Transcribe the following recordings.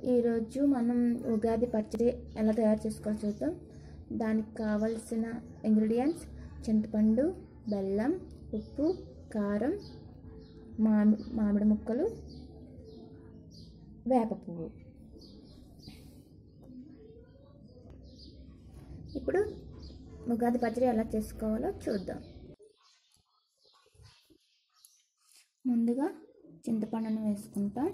ఈరోజు మనం ఉగాది పచ్చడి ఎలా తయారు చేసుకోవాలో చూద్దాం దానికి కావలసిన ఇంగ్రీడియంట్స్ చింతపండు బెల్లం ఉప్పు కారం మామి మామిడి ముక్కలు వేప పువ్వు ఇప్పుడు ఉగాది పచ్చడి ఎలా చేసుకోవాలో చూద్దాం ముందుగా చింతపండును వేసుకుంటాం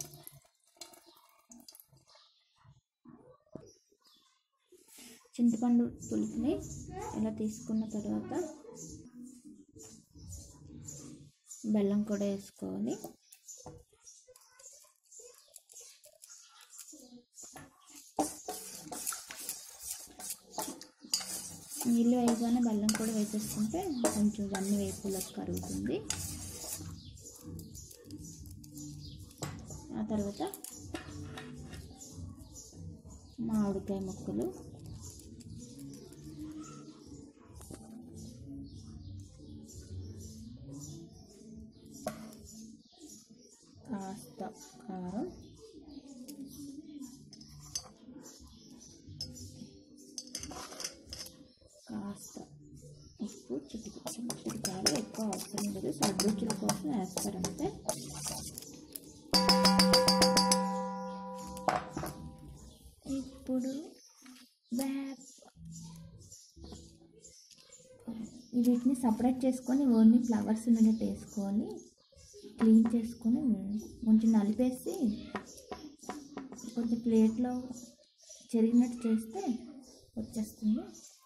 చింతపండు పులుపుని ఇలా తీసుకున్న తర్వాత బెల్లం కూడా వేసుకోవాలి నీళ్ళు వేయగానే బెల్లం కూడా వేసేసుకుంటే కొంచెం అన్ని వేపులకు కరుగుతుంది ఆ తర్వాత మామిడికాయ ముక్కలు కాస్త కారం కాస్త ఉప్పు చిటికి చిటికి కారం ఎక్కువ అవసరం లేదు సబ్బుచ్చుల కోసం వేస్తారంటే ఇప్పుడు వేప వీటిని సపరేట్ చేసుకొని ఓన్లీ ఫ్లవర్స్ ఉన్నట్టు వేసుకోవాలి క్లీన్ చేసుకొని కొంచెం నలిపేసి కొంచెం ప్లేట్లో చెరిగినట్టు చేస్తే వచ్చేస్తుంది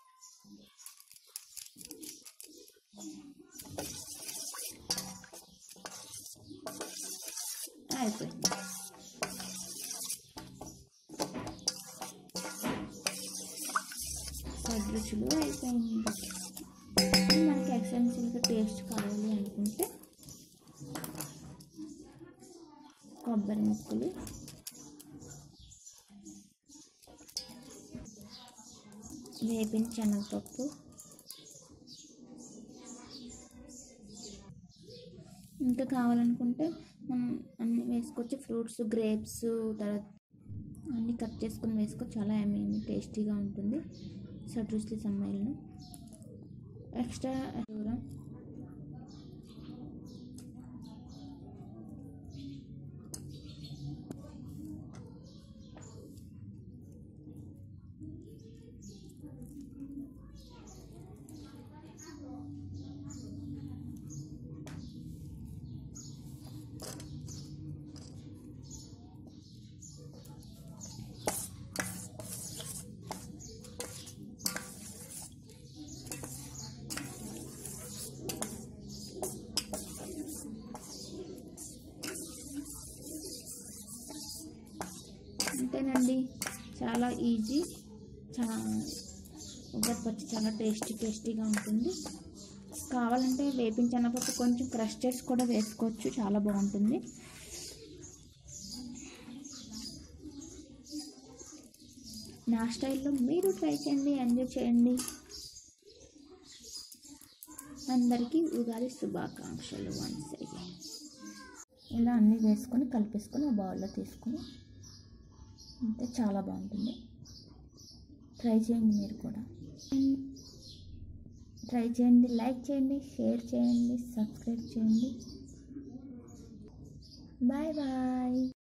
అయిపోయింది రుచులు అయిపోయింది మనకి ఎక్సెన్షియల్గా టేస్ట్ కావాలి అనుకుంటే కొబ్బరి ముక్కలు వేపిన శనగపప్పు ఇంకా కావాలనుకుంటే మనం అన్ని వేసుకోవచ్చు ఫ్రూట్స్ గ్రేప్స్ తర్వాత అన్నీ కట్ చేసుకొని వేసుకో చాలా ఐ టేస్టీగా ఉంటుంది సట్రూస్లీ సమ్మేళనం ఎక్స్ట్రా దూరం అంతేనండి చాలా ఈజీ చాలా ఉగ్గర పచ్చి చాలా టేస్టీ టేస్టీగా ఉంటుంది కావాలంటే వేపిన శనగపప్పు కొంచెం క్రష్ చేసి కూడా వేసుకోవచ్చు చాలా బాగుంటుంది నా స్టైల్లో మీరు ట్రై చేయండి ఎంజాయ్ చేయండి అందరికీ ఉగాది శుభాకాంక్షలు వన్స్ అగైన్ ఇలా అన్నీ వేసుకొని కలిపేసుకొని ఆ బౌల్లో తీసుకొని అంటే చాలా బాగుంటుంది ట్రై చేయండి మీరు కూడా ట్రై చేయండి లైక్ చేయండి షేర్ చేయండి సబ్స్క్రైబ్ చేయండి బాయ్ బాయ్